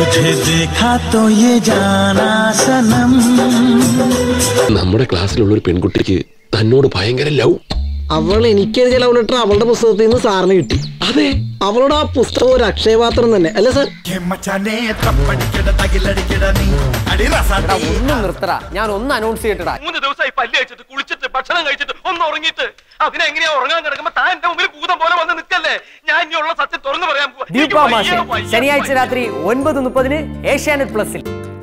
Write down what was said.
तुझे देखा तो ये जाना सनम നമ്മുടെ ക്ലാസ്സിലുള്ള ഒരു പെൺകുട്ടിക്ക് തന്നോട് ഭയങ്കര ലവ് അവൾ എനിക്ക് എഴുതിയ ലവ് ലെറ്റർ അവളുടെ പുസ്തകത്തിൽ നിന്ന് സാറിന് കിട്ടി അതെ അവളുടെ ആ പുസ്തകം ഒരു അക്ഷയപാത്രം തന്നെ അല്ലേ സാർ മച്ചാനെ തപ്പടിക്കട തകിലടിക്കട നീ അടി റസാട്ടി ഒന്നും നിർത്തടാ ഞാൻ ഒന്ന് അനൗൺസ് ചെയ്തിട്ടാ മൂന്ന് ദിവസമായി പല്ല് കഴിച്ചിട്ട് കുളിച്ചിട്ട് ഭക്ഷണം കഴിച്ചിട്ട് ഒന്ന് ഉറങ്ങിയിട്ട് അതിനെങ്ങനെയാ ഉറങ്ങാൻ കിടക്കുമ്പോ താൻ എന്റെ മുമ്പിൽ ഭൂതം പോലെ വന്ന് നിൽക്കല്ലേ ഞാൻ ഇനിയുള്ള സത്യം തുറന്നു പറയാൻ പോവാ. എനിക്ക് ദീപാ വയ്യ, മാഷ് വയ്യ, ശനിയാഴ്ച രാത്രി ഒൻപത് മുപ്പതിന് ഏഷ്യാനെറ്റ് പ്ലസിൽ